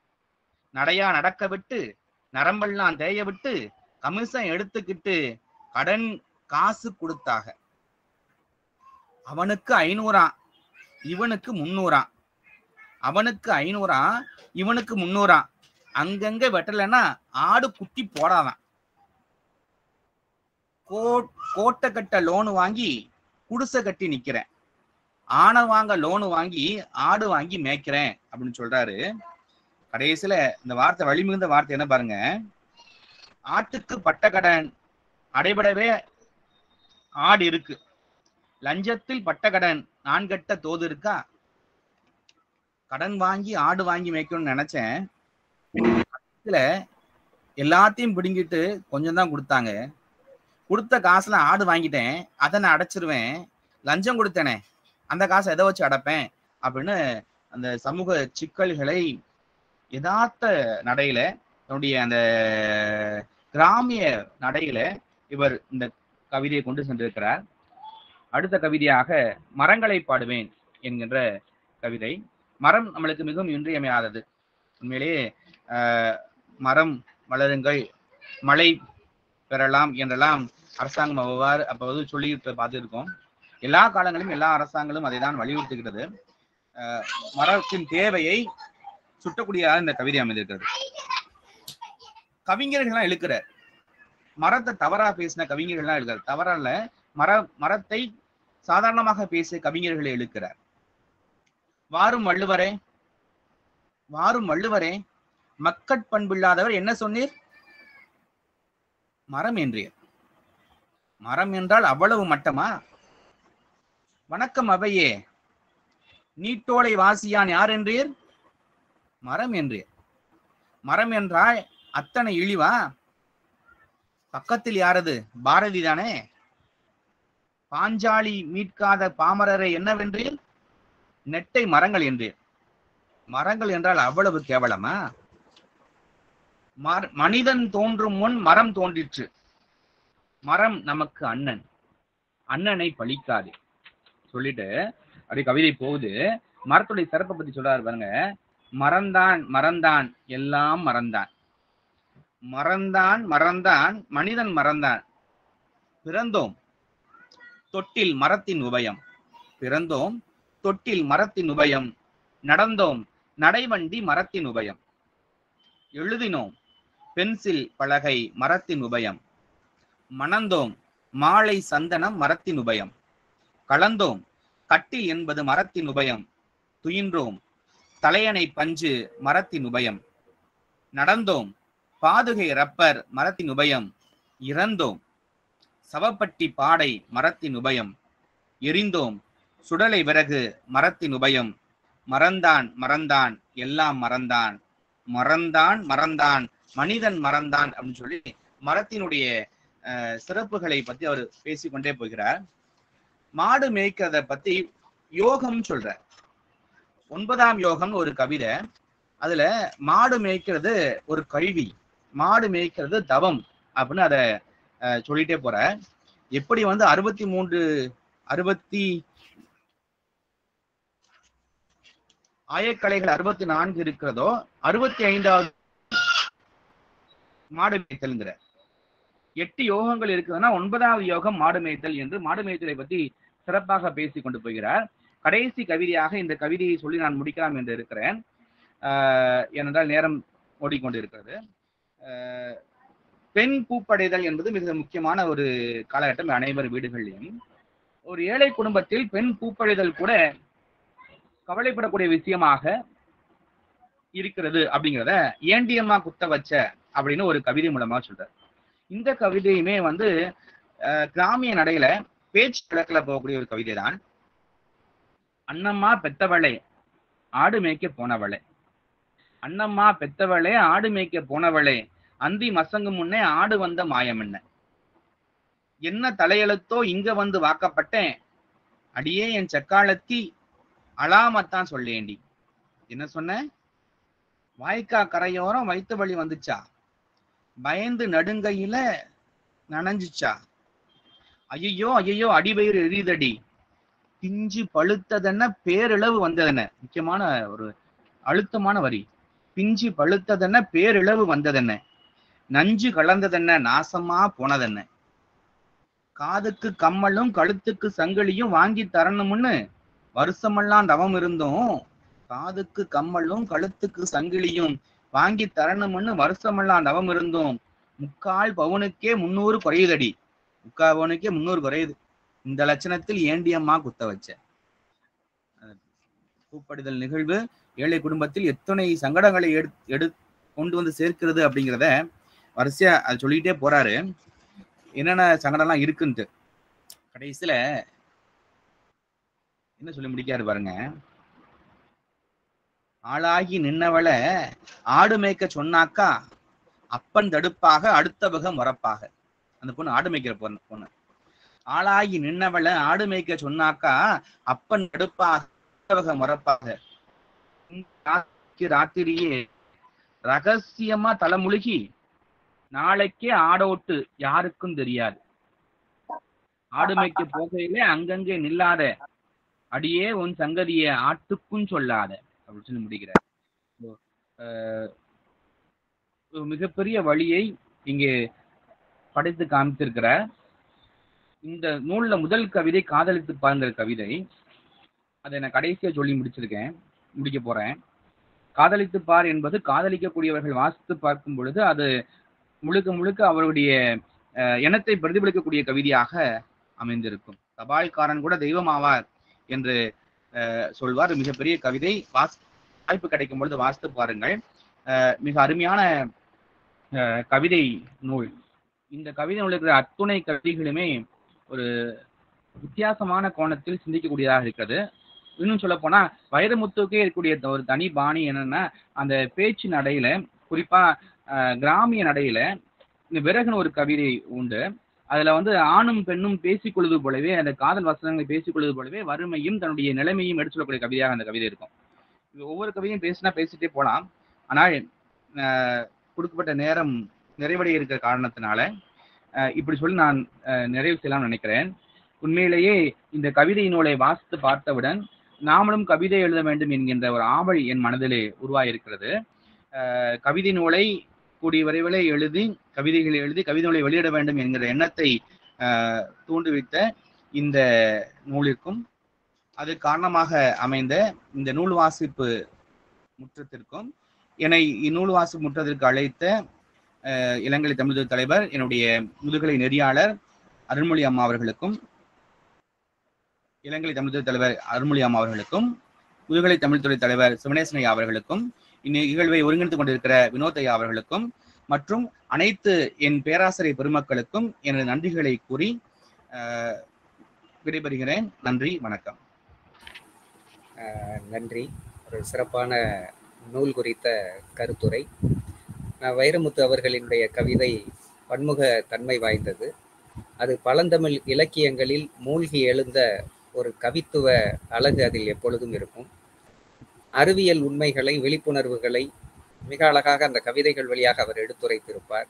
நடையா நடக்க விட்டு நரம்பெல்லாம் தேய விட்டு கமிசம் எடுத்துக்கிட்டு கடன் காசு கொடுத்தாக அவனுக்கு ஐநூறா இவனுக்கு முன்னூறா அவனுக்கு ஐநூறா இவனுக்கு முன்னூறா அங்கங்க வெட்டலைன்னா ஆடு குட்டி போடாதான் கோ- கோட்டை கட்ட லோனு வாங்கி குடிசை கட்டி நிக்கிறேன் ஆனை வாங்க லோனு வாங்கி ஆடு வாங்கி மேய்க்கிறேன் அப்படின்னு சொல்றாரு கடைசியில இந்த வார்த்தை வழிமிகுந்த வார்த்தை என்ன பாருங்க ஆட்டுக்கு பட்ட கடன் அடைபடவே ஆடு இருக்கு லஞ்சத்தில் பட்ட கடன் நான் கட்ட தோது இருக்கா கடன் வாங்கி ஆடு வாங்கி மேய்க்கணும்னு நினைச்சேன் இதுல எல்லாத்தையும் பிடுங்கிட்டு கொஞ்சம் தான் கொடுத்தாங்க கொடுத்த காசுல ஆடு வாங்கிட்டேன் அதை நான் அடைச்சிருவேன் லஞ்சம் கொடுத்தேனே அந்த காசை எதை வச்சு அடைப்பேன் அப்படின்னு அந்த சமூக சிக்கல்களை யதார்த்த நடையில தன்னுடைய அந்த கிராமிய நடையில இவர் இந்த கவிதையை கொண்டு சென்றிருக்கிறார் அடுத்த கவிதையாக மரங்களை பாடுவேன் என்கின்ற கவிதை மரம் நம்மளுக்கு மிகவும் இன்றியமையாதது உண்மையிலேயே ஆஹ், மரம் வளருங்கள் மழை பெறலாம் என்றெல்லாம் அரசாங்கம் அவ்வாறு அப்போது சொல்லி பார்த்துருக்கோம் எல்லா காலங்களிலும் எல்லா அரசாங்கங்களும் அதை தான் வலியுறுத்துகிறது ஆஹ், மரத்தின் தேவையை சுட்டக்கூடியதாக இந்த கவிதை அமைந்திருக்கிறது கவிஞர்கள்லாம் இழுக்கிறார் மரத்தை தவறா பேசின கவிஞர்கள்லாம் இழுக்கிறார் தவறல்ல மர மரத்தை சாதாரணமாக பேசிய கவிஞர்களை இழுக்கிறார் வாரும் வள்ளுவரே வாரும் வள்ளுவரே மக்கட் பண்பில்லாதவர் என்ன சொன்னீர் மரம் என்றீர் மரம் என்றால் அவ்வளவு மட்டமா வணக்கம் அவையே நீட்டோலை வாசியான் யார் என்றீர் மரம் என்றீர் மரம் என்றால் அத்தனை இழிவா பக்கத்தில் யாரது பாரதி தானே பாஞ்சாலி மீட்காத பாமரரை என்னவென்றீர் நெட்டை மரங்கள் என்றீர் மரங்கள் என்றால் அவ்வளவு கேவலமா மர- மனிதன் தோன்றும் முன் மரம் தோன்றிற்று மரம் நமக்கு அண்ணன் அண்ணனை பழிக்காது சொல்லிட்டு அப்படி கவிதை போகுது மரத்துடைய சிறப்பை பத்தி சொல்றாரு பாருங்க மறந்தான் மறந்தான் எல்லாம் மறந்தான் மறந்தான் மறந்தான் மனிதன் மறந்தான் பிறந்தோம் தொட்டில் மரத்தின் உபயம் பிறந்தோம் தொட்டில் மரத்தின் உபயம் நடந்தோம் நடைவண்டி மரத்தின் உபயம் எழுதினோம் பென்சில் பலகை மரத்தின் உபயம் மணந்தோம் மாலை சந்தனம் மரத்தின் உபயம் கலந்தோம் கட்டில் என்பது மரத்தின் உபயம் துயின்றோம் தலையணை பஞ்சு மரத்தின் உபயம் நடந்தோம் பாதுகை ரப்பர் மரத்தின் உபயம் இறந்தோம் சவப்பட்டி பாடை மரத்தின் உபயம் எரிந்தோம் சுடலை விறகு மரத்தின் உபயம் மறந்தான் மறந்தான் எல்லாம் மறந்தான் மறந்தான் மறந்தான் மனிதன் மறந்தான் அப்படின்னு சொல்லி மரத்தினுடைய அஹ், சிறப்புகளை பத்தி அவர் பேசிக்கொண்டே போகிறார் மாடு மேய்க்கிறத பத்தி யோகம் சொல்றார் ஒன்பதாம் யோகம் ஒரு கவிதை அதுல மாடு மேய்க்கிறது ஒரு கல்வி மாடு மேய்க்கிறது தவம் அப்படின்னு அதை அஹ், சொல்லிட்டே போற எப்படி வந்து அறுபத்தி மூன்று அறுபத்தி ஆயக்கலைகள் அறுபத்தி நான்கு இருக்கிறதோ அறுபத்தி ஐந்தாவது மாடு மேய்த்தல்ங்கிற எட்டு யோகங்கள் இருக்குதுன்னா ஒன்பதாவது யோகம் மாடு மேய்த்தல் என்று மாடு மேய்த்தலை பத்தி சிறப்பாக பேசி கொண்டு போகிறார் கடைசி கவிதையாக இந்த கவிதையை சொல்லி நான் முடிக்கலாம் என்று இருக்கிறேன் ஆஹ் ஏனென்றால் நேரம் ஓடிக்கொண்டிருக்கிறது ஆஹ் பெண் பூப்படைதல் என்பது மிக முக்கியமான ஒரு காலகட்டம் அனைவர் வீடுகளிலும் ஒரு ஏழை குடும்பத்தில் பெண் பூப்படைதல் கூட கவலைப்படக்கூடிய விஷயமாக இருக்கிறது அப்படிங்கிறத ஏண்டியம்மா குத்த வச்ச அப்படின்னு ஒரு கவிதை மூலமா சொல்றார் இந்த கவிதையுமே வந்து அஹ், கிராமிய நடையில பேச்சு கிழக்குல போகக்கூடிய ஒரு கவிதை தான் அண்ணம்மா பெத்தவளே ஆடு மேய்க்க போனவளே அண்ணம்மா பெத்தவளே ஆடு மேய்க்க போனவளே அந்தி மசங்கு முன்னே ஆடு வந்த மாயம் என்ன என்ன தலையெழுத்தோ இங்க வந்து வாக்கப்பட்டேன் அடியே என் செக்காலத்தி அலாமத்தான் சொல்லேண்டி என்ன சொன்ன வாய்க்கா கரையோரம் வயிற்று வலி வந்துச்சா பயந்து நடுங்கையில நனைஞ்சுச்சா ஐயோ ஐயோ அடிவயிறு எரிதடி பிஞ்சு பழுத்ததென்ன பேரிழவு வந்ததென்ன முக்கியமான ஒரு அழுத்தமான வரி பிஞ்சு பழுத்ததென்ன பேரிழவு வந்ததென்ன நஞ்சு கலந்ததென்ன நாசமா போனதென்ன காதுக்கு கம்மலும் கழுத்துக்கு சங்கிலியும் வாங்கி தரணும்னு வருஷமெல்லாம் தவம் இருந்தோம் காதுக்கு கம்மலும் கழுத்துக்கு சங்கிலியும் வாங்கி தரணும்னு வருஷமெல்லாம் தவம் இருந்தோம் முக்கால் பவுனுக்கே முன்னூறு குறையுதடி முக்கால் பவுனுக்கே முன்னூறு குறையுது இந்த லட்சணத்தில் ஏண்டியம்மா குத்த வச்ச அஹ் பூப்படிதல் நிகழ்வு ஏழை குடும்பத்தில் எத்தனை சங்கடங்களை எடு எடு கொண்டு வந்து சேர்க்கிறது அப்படிங்கிறத வரிசையா அது சொல்லிக்கிட்டே போறாரு என்னென்ன சங்கடம்லாம் இருக்குன்ட்டு கடைசியில என்ன சொல்லி முடிக்காரு பாருங்க ஆளாகி நின்னவளை ஆடு மேய்க்க சொன்னாக்கா அப்பன் தடுப்பாக அடுத்த வகம் வரப்பாக அந்த பொண்ணு ஆடு மேய்க்கிற பொண்ணு பொண்ணு ஆளாகி நின்னவளை ஆடு மேய்க்க சொன்னாக்கா அப்பன் தடுப்பாக அடுத்த வகம் வரப்பாக ராத்திரிக்கு ராத்திரியே ரகசியமா தலைமுழுகி நாளைக்கே ஆடோட்டு யாருக்கும் தெரியாது ஆடு மேய்க்க போகையிலே அங்கங்கே நில்லாத அடியே உன் சங்கதிய ஆட்டுக்கும் சொல்லாத அப்படின்னு சொல்லி முடிக்கிறார் So, அஹ், ஒரு மிகப்பெரிய வழியை இங்கே படைத்து காமித்திருக்கிறார் இந்த நூல்ல முதல் கவிதை காதலித்து பாருங்கிற கவிதை அதை நான் கடைசியா சொல்லி முடிச்சிருக்கேன் முடிக்க போறேன் காதலித்து பார் என்பது காதலிக்கக்கூடியவர்கள் வாசித்து பார்க்கும் பொழுது அது முழுக்க முழுக்க அவருடைய அஹ், எண்ணத்தை பிரதிபலிக்கக்கூடிய கவிதையாக அமைந்திருக்கும் தபால்காரன் கூட தெய்வம் ஆவார் என்று அஹ், சொல்வார் மிகப்பெரிய கவிதை வாஸ் வாய்ப்பு கிடைக்கும் பொழுது வாசித்து பாருங்கள் அஹ், மிக அருமையான அஹ், கவிதை நூல் இந்த கவிதை நூலில் இருக்கிற அத்துணை கவிதைகளுமே ஒரு வித்தியாசமான கோணத்தில் சிந்திக்கக்கூடியதாக இருக்கிறது இன்னும் சொல்ல போனா வைரமுத்துக்கே இருக்கக்கூடிய ஒரு தனி பாணி என்னன்னா அந்த பேச்சு நடையில குறிப்பா அஹ், கிராமிய நடையில இந்த விறகுன்னு ஒரு கவிதை உண்டு அதுல வந்து ஆணும் பெண்ணும் பேசிக்கொள்வது போலவே அந்த காதல் வசனங்களை பேசிக்கொள்வது போலவே வறுமையும் தன்னுடைய நிலைமையும் எடுத்து சொல்லக்கூடிய கவிதையாக அந்த கவிதை இருக்கும் இது ஒவ்வொரு கவிதையும் பேசினா பேசிட்டே போலாம் ஆனால் அஹ், கொடுக்கப்பட்ட நேரம் நிறைவடைய இருக்கிற காரணத்தினால அஹ், இப்படி சொல்லி நான் அஹ், நிறைவு செய்யலாம்னு நினைக்கிறேன் உண்மையிலேயே இந்த கவிதை நூலை வாசித்து பார்த்தவுடன் நாமளும் கவிதை எழுத வேண்டும் என்கின்ற ஒரு ஆவல் என் மனதிலே உருவாயிருக்கிறது அஹ், கவிதை நூலை கூடிய விரைவில் எழுதி கவிதைகளை எழுதி கவிதை நூலை வெளியிட வேண்டும் என்கிற எண்ணத்தை அஹ், தூண்டுவித்த இந்த நூலிற்கும் அது காரணமாக அமைந்த இந்த நூல் வாசிப்பு முற்றத்திற்கும் என்னை இந்நூல் வாசிப்பு முற்றத்திற்கு அழைத்த அஹ், இளங்கலை தமிழ் தலைவர் என்னுடைய முதுகலை நெறியாளர் அருள்மொழி அம்மா அவர்களுக்கும் இளங்கலை தமிழ் தலைவர் அருள்மொழி அம்மா அவர்களுக்கும் முதுகலை தமிழ்துறை தலைவர் சிவனேசனையா அவர்களுக்கும் இந்நிகழ்வை ஒருங்கிணைத்துக் கொண்டிருக்கிற வினோதையா அவர்களுக்கும் மற்றும் அனைத்து என் பேராசிரியர் பெருமக்களுக்கும் எனது நன்றிகளை கூறி அஹ், விடைபெறுகிறேன் நன்றி வணக்கம் அஹ் நன்றி ஒரு சிறப்பான நூல் குறித்த கருத்துரை நான் வைரமுத்து அவர்களினுடைய கவிதை பன்முக தன்மை வாய்ந்தது அது பழந்தமிழ் இலக்கியங்களில் மூழ்கி எழுந்த ஒரு கவித்துவ அழகு அதில் எப்பொழுதும் இருக்கும் அறிவியல் உண்மைகளை விழிப்புணர்வுகளை மிக அழகாக அந்த கவிதைகள் வழியாக அவர் எடுத்துரைத்திருப்பார்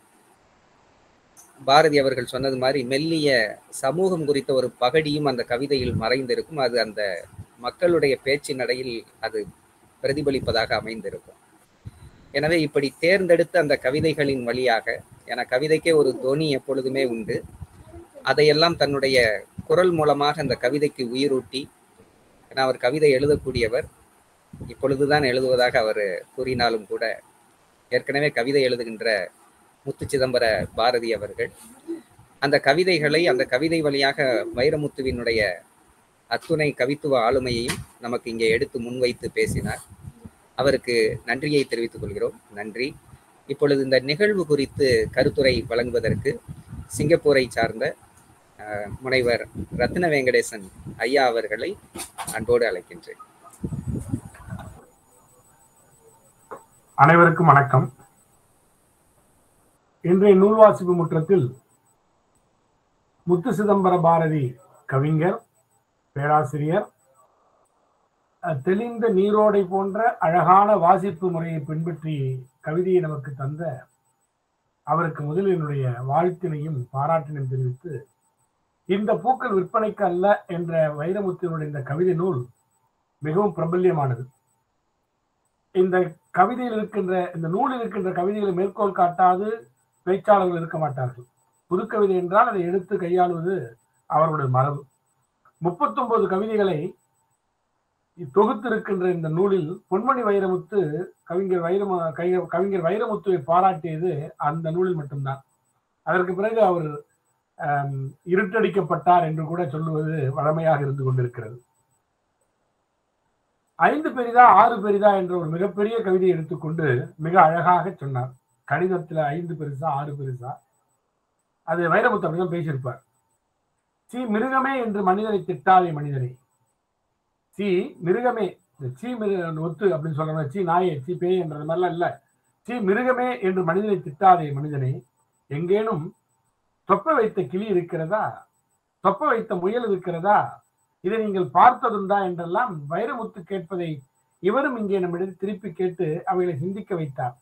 பாரதி அவர்கள் சொன்னது மாதிரி மெல்லிய சமூகம் குறித்த ஒரு பகடியும் அந்த கவிதையில் மறைந்திருக்கும் அது அந்த மக்களுடைய பேச்சு நடையில் அது பிரதிபலிப்பதாக அமைந்திருக்கும் எனவே இப்படி தேர்ந்தெடுத்த அந்த கவிதைகளின் வழியாக என கவிதைக்கே ஒரு தொனி எப்பொழுதுமே உண்டு அதையெல்லாம் தன்னுடைய குரல் மூலமாக அந்த கவிதைக்கு உயிரூட்டி ஏன்னா அவர் கவிதை எழுதக்கூடியவர் இப்பொழுதுதான் எழுதுவதாக அவர் கூறினாலும் கூட ஏற்கனவே கவிதை எழுதுகின்ற முத்து சிதம்பர பாரதி அவர்கள் அந்த கவிதைகளை அந்த கவிதை வழியாக வைரமுத்துவினுடைய அத்துணை கவித்துவ ஆளுமையையும் நமக்கு இங்கே எடுத்து முன்வைத்து பேசினார் அவருக்கு நன்றியை தெரிவித்துக் கொள்கிறோம் நன்றி இப்பொழுது இந்த நிகழ்வு குறித்து கருத்துரை வழங்குவதற்கு சிங்கப்பூரை சார்ந்த அஹ், முனைவர் ரத்ன வெங்கடேசன் ஐயா அவர்களை அன்போடு அழைக்கின்றேன் அனைவருக்கும் வணக்கம் இன்றைய நூல் வாசிப்பு முற்றத்தில் முத்து சிதம்பர பாரதி கவிஞர் பேராசிரியர் அஹ், தெளிந்த நீரோடை போன்ற அழகான வாசிப்பு முறையை பின்பற்றி கவிதையை நமக்கு தந்த அவருக்கு முதலில் என்னுடைய வாழ்த்தினையும் பாராட்டினையும் தெரிவித்து இந்த பூக்கள் விற்பனைக்கு அல்ல என்ற வைரமுத்தினுடைய இந்த கவிதை நூல் மிகவும் பிரபல்யமானது இந்த கவிதையில் இருக்கின்ற இந்த நூலில் இருக்கின்ற கவிதைகளை மேற்கோள் காட்டாது பேச்சாளர்கள் இருக்க மாட்டார்கள் புதுக்கவிதை என்றால் அதை எடுத்து கையாளுவது அவருடைய மரபு முப்பத்தொன்பது கவிதைகளை தொகுத்திருக்கின்ற இந்த நூலில் பொன்மணி வைரமுத்து கவிஞர் வைரம கவி- கவிஞர் வைரமுத்துவை பாராட்டியது அந்த நூலில் மட்டும்தான் அதற்கு பிறகு அவர் ஆம், இருட்டடிக்கப்பட்டார் என்று கூட சொல்லுவது வழமையாக இருந்து கொண்டிருக்கிறது ஐந்து பெரிதா ஆறு பெரிதா என்ற ஒரு மிகப்பெரிய கவிதையை எடுத்துக்கொண்டு மிக அழகாக சொன்னார் கடிதத்துல ஐந்து பெருசா ஆறு பெருசா அது வைரமுத்து அப்படிதான் பேசியிருப்பார் சி மிருகமே என்று மனிதனை திட்டாதே மனிதனை சி மிருகமே இந்த சீ மிருக ஒத்து அப்படின்னு சொல்றோம் சீ நாயே சீ பேய் என்றது மாதிரிலாம் இல்ல சீ மிருகமே என்று மனிதனை திட்டாதே மனிதனை எங்கேனும் தொப்ப வைத்த கிளி இருக்கிறதா தொப்ப வைத்த முயல் இருக்கிறதா இதை நீங்கள் பார்த்ததுண்டா என்றெல்லாம் வைரமுத்து கேட்பதை இவரும் இங்கே நம்மிடம் திருப்பி கேட்டு அவைகளை சிந்திக்க வைத்தார்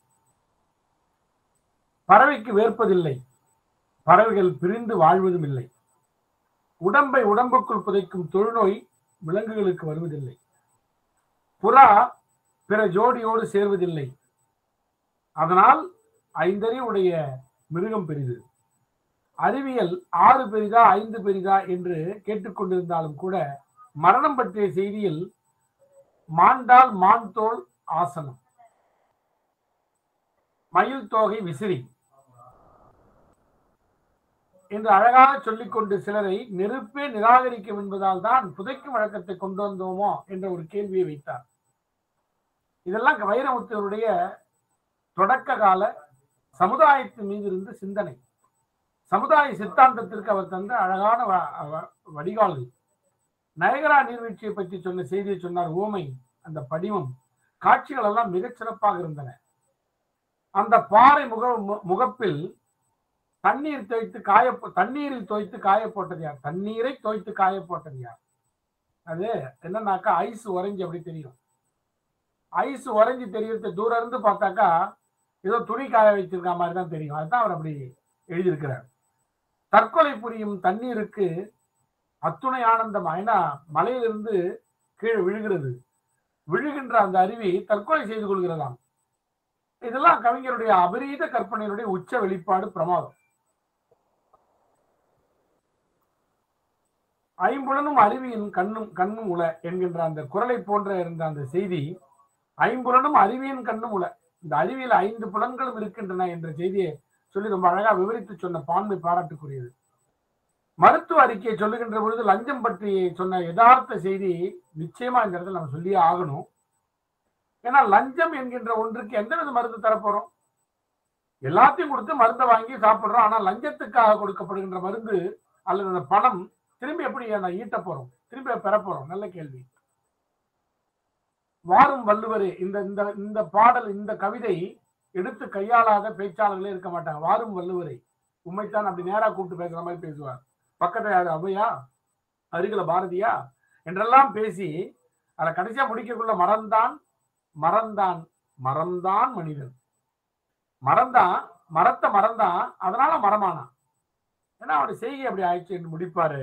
பறவைக்கு வேர்ப்பதில்லை பறவைகள் பிரிந்து வாழ்வதும் இல்லை உடம்பை உடம்புக்குள் புதைக்கும் தொழுநோய் விலங்குகளுக்கு வருவதில்லை புறா பிற ஜோடியோடு சேர்வதில்லை அதனால் ஐந்தறிவுடைய மிருகம் பெரிது அறிவியல் ஆறு பெரிதா ஐந்து பெரிதா என்று கேட்டுக்கொண்டிருந்தாலும் கூட மரணம் பற்றிய செய்தியில் மாண்டால் மான் தோல் ஆசனம் மயில் தோகை விசிறி என்று அழகாக சொல்லிக்கொண்டு சிலரை நெருப்பே நிராகரிக்கும் என்பதால் தான் புதைக்கும் வழக்கத்தை கொண்டு வந்தோமோ என்ற ஒரு கேள்வியை வைத்தார் இதெல்லாம் வைரமுத்துவருடைய தொடக்க கால சமுதாயத்தின் மீது இருந்த சிந்தனை சமுதாய சித்தாந்தத்திற்கு அவர் தந்த அழகான வ- வ- வடிகால்கள் நயகரா நீர்வீழ்ச்சியை பற்றி சொன்ன செய்தியை சொன்னார் ஓமை அந்த படிமம் காட்சிகள் எல்லாம் மிகச் சிறப்பாக இருந்தன அந்த பாறை முக மு- முகப்பில் தண்ணீர் தோய்த்து காய தண்ணீரில் தோய்த்து காய போட்டது யார் தண்ணீரை தோய்த்து காய போட்டது யார் அது என்னன்னாக்கா ஐஸ் உறைஞ்சி அப்படி தெரியும் ஐஸ் உறைஞ்சி தெரியறது தூரம் இருந்து பார்த்தாக்கா ஏதோ துணி காய வச்சிருக்க மாதிரி தான் தெரியும் அதுதான் அவர் அப்படி எழுதியிருக்கிறார் தற்கொலை புரியும் தண்ணீருக்கு அத்துணை ஆனந்தம் ஏன்னா மலையிலிருந்து கீழே விழுகிறது விழுகின்ற அந்த அருவி தற்கொலை செய்து கொள்கிறதாம் இதெல்லாம் கவிஞருடைய அபரீத கற்பனையினுடைய உச்ச வெளிப்பாடு பிரமாதம் ஐம்புலனும் அறிவியின் கண்ணும் கண்ணும் உல என்கின்ற அந்த குரலை போன்ற இருந்த அந்த செய்தி ஐம்புலனும் அறிவியின் கண்ணும் உல இந்த அறிவியல் ஐந்து புலன்களும் இருக்கின்றன என்ற செய்தியை சொல்லி ரொம்ப அழகா விவரித்து சொன்ன பான்மை பாராட்டுக்குரியது மருத்துவ அறிக்கையை சொல்லுகின்ற பொழுது லஞ்சம் பற்றி சொன்ன யதார்த்த செய்தி நிச்சயமா இந்த இடத்துல நம்ம சொல்லியே ஆகணும் ஏன்னா லஞ்சம் என்கின்ற ஒன்றுக்கு எந்த வித மருந்து தரப்போறோம் எல்லாத்தையும் கொடுத்து மருந்தை வாங்கி சாப்பிடுறோம் ஆனா லஞ்சத்துக்காக கொடுக்கப்படுகின்ற மருந்து அல்லது அந்த பணம் திரும்பி எப்படி நான் ஈட்ட போறோம் திரும்பி பெற போறோம் நல்ல கேள்வி வாரும் வள்ளுவரே இந்த இந்த இந்த பாடல் இந்த கவிதை எடுத்து கையாளாத பேச்சாளர்களே இருக்க மாட்டாங்க வாரும் வள்ளுவரே உண்மைத்தான் அப்படி நேரா கூப்பிட்டு பேசுற மாதிரி பேசுவார் பக்கத்துல யாரு அவையா அருகில பாரதியா என்றெல்லாம் பேசி அதை கடைசியா முடிக்கக்குள்ள மறந்தான் மறந்தான் மறந்தான் மனிதன் மறந்தான் மரத்தை மறந்தான் அதனால மரமானான் ஏன்னா அவருடைய செய்கை அப்படி ஆயிடுச்சு என்று முடிப்பாரு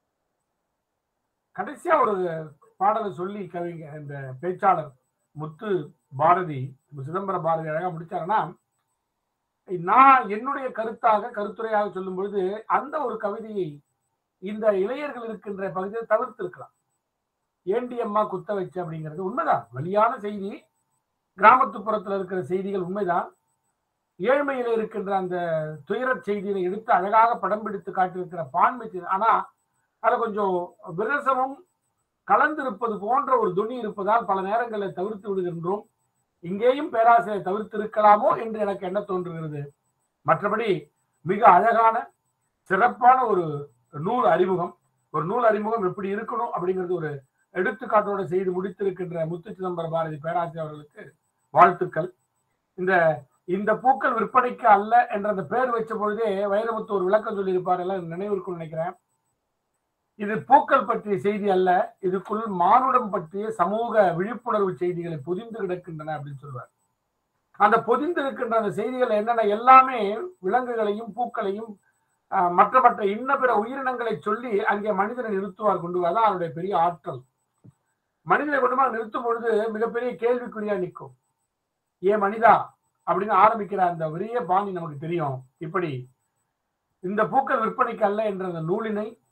கடைசியா ஒரு பாடலை சொல்லி கவிங்க இந்த பேச்சாளர் முத்து பாரதி சிதம்பர பாரதி அழகா முடிச்சாருன்னா நான் என்னுடைய கருத்தாக கருத்துரையாக சொல்லும் பொழுது அந்த ஒரு கவிதையை இந்த இளைஞர்கள் இருக்கின்ற பகுதியை தவிர்த்திருக்கலாம் ஏண்டி அம்மா குத்த வச்சு அப்படிங்கிறது உண்மைதான் வலியான செய்தி கிராமத்துப்புறத்துல இருக்கிற செய்திகள் உண்மைதான் ஏழ்மையில இருக்கின்ற அந்த துயரச் செய்தியை எடுத்து அழகாக படம் பிடித்து காட்டியிருக்கிற பான்மை செய்தி. ஆனா அதுல கொஞ்சம் விரசமும் கலந்திருப்பது போன்ற ஒரு துணி இருப்பதால் பல நேரங்களில் தவிர்த்து விடுகின்றோம் இங்கேயும் பேராசிரியர் தவிர்த்திருக்கலாமோ என்று எனக்கு என்ன தோன்றுகிறது மற்றபடி மிக அழகான சிறப்பான ஒரு நூல் அறிமுகம் ஒரு நூல் அறிமுகம் எப்படி இருக்கணும் அப்படிங்கிறது ஒரு எடுத்துக்காட்டோட செய்து முடித்திருக்கின்ற முத்து சிதம்பர பாரதி பேராசிரியர் அவர்களுக்கு வாழ்த்துக்கள் இந்த இந்த பூக்கள் விற்பனைக்கு அல்ல என்ற அந்த பெயர் வச்ச பொழுதே வைரமுத்து ஒரு விளக்கம் சொல்லியிருப்பார் எல்லாம் நினைவிருக்கும் நினைக்கிறேன் இது பூக்கள் பற்றிய செய்தி அல்ல இதுக்குள் மானுடம் பற்றிய சமூக விழிப்புணர்வு செய்திகளை பொதிந்து கிடக்கின்றன அப்படின்னு சொல்வார் அந்த பொதிந்து இருக்கின்ற அந்த செய்திகள் என்னென்ன எல்லாமே விலங்குகளையும் பூக்களையும் ஆஹ், மற்ற மற்ற இன்ன பிற உயிரினங்களை சொல்லி அங்கே மனிதனை நிறுத்துவார் கொண்டு வர அதான் அவருடைய பெரிய ஆற்றல் மனிதனை கொண்டு போய் நிறுத்தும் பொழுது மிகப்பெரிய கேள்விக்குறியா நிற்கும் ஏன் மனிதா அப்படின்னு ஆரம்பிக்கிற அந்த பெரிய பாணி நமக்கு தெரியும் இப்படி இந்த பூக்கள் விற்பனைக்கு அல்ல என்ற அந்த நூலினை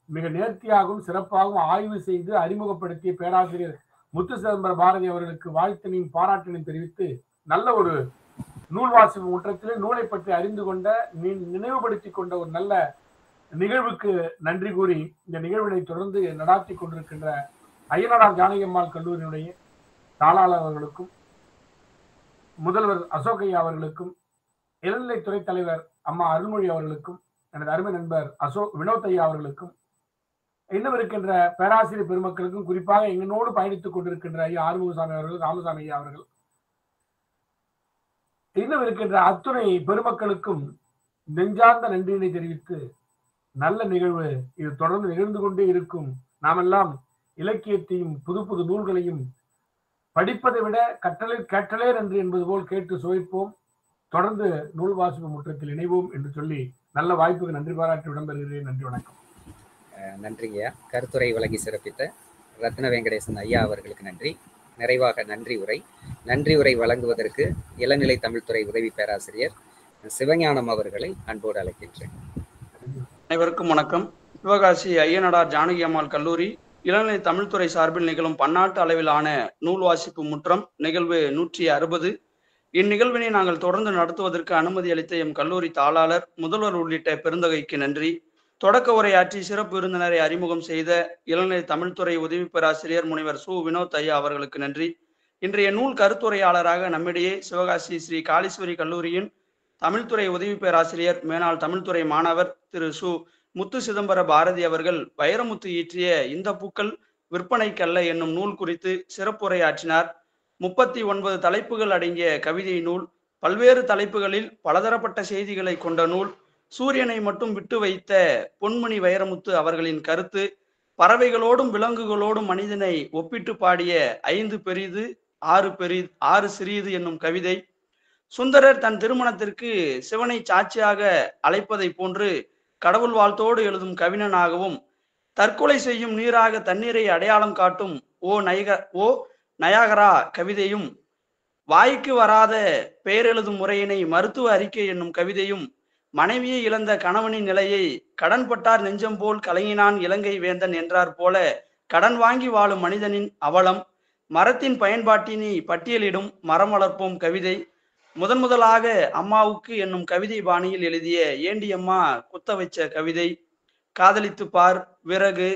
மிக நேர்த்தியாகவும் சிறப்பாகவும் ஆய்வு செய்து அறிமுகப்படுத்திய பேராசிரியர் முத்து சிதம்பர பாரதி அவர்களுக்கு வாழ்த்தினையும் பாராட்டினையும் தெரிவித்து நல்ல ஒரு நூல் வாசிப்பு முற்றத்திலே நூலை பற்றி அறிந்து கொண்ட நி- நினைவுபடுத்திக் கொண்ட ஒரு நல்ல நிகழ்வுக்கு நன்றி கூறி இந்த நிகழ்வினை தொடர்ந்து நடாத்தி கொண்டிருக்கின்ற ஐயனார் ஜானகியம்மாள் கல்லூரியினுடைய தாளாளர் அவர்களுக்கும் முதல்வர் அசோகையா அவர்களுக்கும் இளநிலைத்துறை தலைவர் அம்மா அருள்மொழி அவர்களுக்கும் எனது அருமை நண்பர் அசோக் வினோத் ஐயா அவர்களுக்கும் இன்னும் இருக்கின்ற பேராசிரியர் பெருமக்களுக்கும் குறிப்பாக எங்களோடு பயணித்துக் கொண்டிருக்கின்ற ஐயா ஆறுமுகசாமி அவர்கள் ராமசாமி ஐயா அவர்கள் இன்னும் இருக்கின்ற அத்துணை பெருமக்களுக்கும் நெஞ்சார்ந்த நன்றியினை தெரிவித்து நல்ல நிகழ்வு இது தொடர்ந்து நிகழ்ந்து கொண்டே இருக்கும் நாமெல்லாம் இலக்கியத்தையும் புது புது நூல்களையும் படிப்பதை விட கட்டளை கட்டளே நன்று என்பது போல் கேட்டு சுவைப்போம் தொடர்ந்து நூல் வாசிப்பு முற்றத்தில் இணைவோம் என்று சொல்லி நல்ல வாய்ப்புக்கு நன்றி பாராட்டி விடம்பெறுகிறேன் நன்றி வணக்கம் அஹ் நன்றிங்கய்யா கருத்துரை வழங்கி சிறப்பித்த ரத்ன வெங்கடேசன் ஐயா அவர்களுக்கு நன்றி நிறைவாக நன்றி உரை நன்றி உரை வழங்குவதற்கு இளநிலை தமிழ்துறை உதவி பேராசிரியர் சிவஞானம் அவர்களை அன்போடு அழைக்கின்றேன் அனைவருக்கும் வணக்கம் சிவகாசி ஐயனடார் ஜானகி அம்மாள் கல்லூரி இளநிலை தமிழ்துறை சார்பில் நிகழும் பன்னாட்டு அளவிலான நூல் வாசிப்பு முற்றம் நிகழ்வு நூற்றி அறுபது இந்நிகழ்வினை நாங்கள் தொடர்ந்து நடத்துவதற்கு அனுமதி அளித்த எம் கல்லூரி தாளாளர் முதல்வர் உள்ளிட்ட பெருந்தகைக்கு நன்றி தொடக்க உரையாற்றி சிறப்பு விருந்தினரை அறிமுகம் செய்த இளநிலை தமிழ்துறை உதவி பேராசிரியர் முனைவர் சு வினோத் ஐயா அவர்களுக்கு நன்றி இன்றைய நூல் கருத்துரையாளராக நம்மிடையே சிவகாசி ஸ்ரீ காளீஸ்வரி கல்லூரியின் தமிழ்துறை உதவி பேராசிரியர் மேனாள் தமிழ்துறை மாணவர் திரு சு முத்து சிதம்பர பாரதி அவர்கள் வைரமுத்து ஈற்றிய இந்த பூக்கள் விற்பனைக்கல்ல என்னும் நூல் குறித்து சிறப்புரையாற்றினார் முப்பத்தி ஒன்பது தலைப்புகள் அடங்கிய கவிதை நூல் பல்வேறு தலைப்புகளில் பலதரப்பட்ட செய்திகளை கொண்ட நூல் சூரியனை மட்டும் விட்டு வைத்த பொன்மணி வைரமுத்து அவர்களின் கருத்து பறவைகளோடும் விலங்குகளோடும் மனிதனை ஒப்பிட்டு பாடிய ஐந்து பெரிது ஆறு பெரி ஆறு சிறியது என்னும் கவிதை சுந்தரர் தன் திருமணத்திற்கு சிவனை சாட்சியாக அழைப்பதை போன்று கடவுள் வாழ்த்தோடு எழுதும் கவிஞனாகவும் தற்கொலை செய்யும் நீராக தண்ணீரை அடையாளம் காட்டும் ஓ நயக ஓ நயாகரா கவிதையும் வாய்க்கு வராத பெயரெழுதும் முறையினை மருத்துவ அறிக்கை என்னும் கவிதையும் மனைவியை இழந்த கணவனின் நிலையை கடன்பட்டார் நெஞ்சம் போல் கலங்கினான் இலங்கை வேந்தன் என்றார் போல கடன் வாங்கி வாழும் மனிதனின் அவலம் மரத்தின் பயன்பாட்டினை பட்டியலிடும் மரம் வளர்ப்போம் கவிதை முதன் முதலாக அம்மாவுக்கு என்னும் கவிதை பாணியில் எழுதிய ஏண்டி அம்மா குத்த வச்ச கவிதை காதலித்து பார் விறகு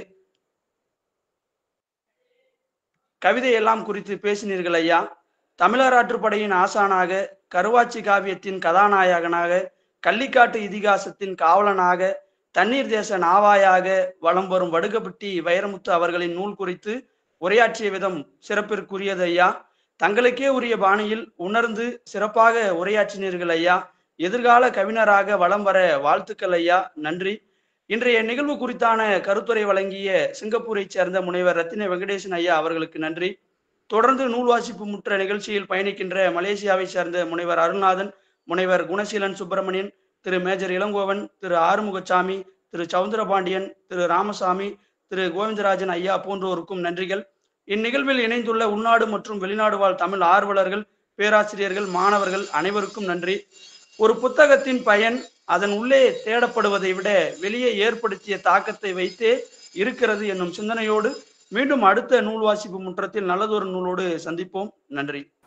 கவிதை எல்லாம் குறித்து பேசினீர்கள் ஐயா தமிழராற்றுப்படையின் ஆசானாக கருவாச்சி காவியத்தின் கதாநாயகனாக கள்ளிக்காட்டு இதிகாசத்தின் காவலனாக தண்ணீர் தேச நாவாயாக வலம் வரும் வடுகப்பட்டி வைரமுத்து அவர்களின் நூல் குறித்து உரையாற்றிய விதம் சிறப்பிற்குரியது ஐயா தங்களுக்கே உரிய பாணியில் உணர்ந்து சிறப்பாக உரையாற்றினீர்கள் ஐயா எதிர்கால கவிஞராக வலம் வர வாழ்த்துக்கள் ஐயா நன்றி இன்றைய நிகழ்வு குறித்தான கருத்துரை வழங்கிய சிங்கப்பூரைச் சேர்ந்த முனைவர் ரத்தின வெங்கடேசன் ஐயா அவர்களுக்கு நன்றி தொடர்ந்து நூல் வாசிப்பு முற்ற நிகழ்ச்சியில் பயணிக்கின்ற மலேசியாவை சேர்ந்த முனைவர் அருள்நாதன் முனைவர் குணசீலன் சுப்பிரமணியன் திரு மேஜர் இளங்கோவன் திரு ஆறுமுகசாமி திரு சவுந்தரபாண்டியன் திரு ராமசாமி திரு கோவிந்தராஜன் ஐயா போன்றோருக்கும் நன்றிகள் இந்நிகழ்வில் இணைந்துள்ள உள்நாடு மற்றும் வெளிநாடு வாழ் தமிழ் ஆர்வலர்கள் பேராசிரியர்கள் மாணவர்கள் அனைவருக்கும் நன்றி ஒரு புத்தகத்தின் பயன் அதன் உள்ளே தேடப்படுவதை விட வெளியே ஏற்படுத்திய தாக்கத்தை வைத்தே இருக்கிறது என்னும் சிந்தனையோடு மீண்டும் அடுத்த நூல் வாசிப்பு முற்றத்தில் நல்லதொரு நூலோடு சந்திப்போம் நன்றி